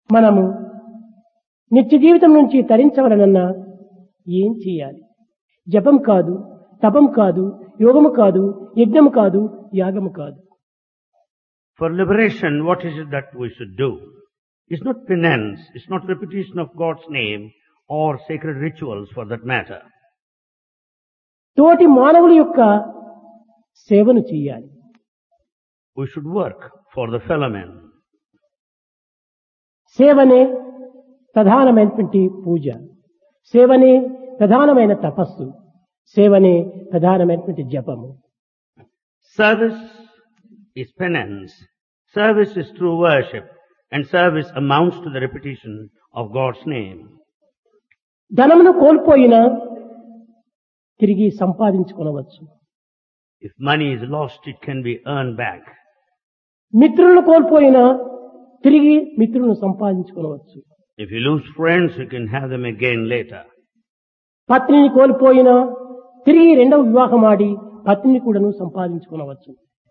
మనము నిత్య జీవితం నుంచి తరించవలనన్నా ఏం చేయాలి జపం కాదు తపం కాదు యోగము కాదు యజ్ఞము కాదు యాగము కాదు For liberation, what is it that we should do? It's not penance, it's not repetition of God's name or sacred rituals for that matter. తోటి మానవుల యొక్క సేవను చేయాలి We should work for the fellow men. సేవనే ప్రధానమైనటువంటి పూజ సేవనే ప్రధానమైన తపస్సు సేవనే ప్రధానమైనటువంటి జపము Service is penance. Service is true worship. And service amounts to the repetition of God's name. ధనమును కోల్పోయినా తిరిగి సంపాదించుకొనవచ్చు If money is lost, it can be earned back. మిత్రులను కోల్పోయినా తిరిగి మిత్రులను సంపాదించుకొనవచ్చు If you lose friends, you can have them again later. పత్నిని కోల్పోయినా తిరిగి రెండవ వివాహం ఆడి పత్నిని కూడాను సంపాదించుకొనవచ్చు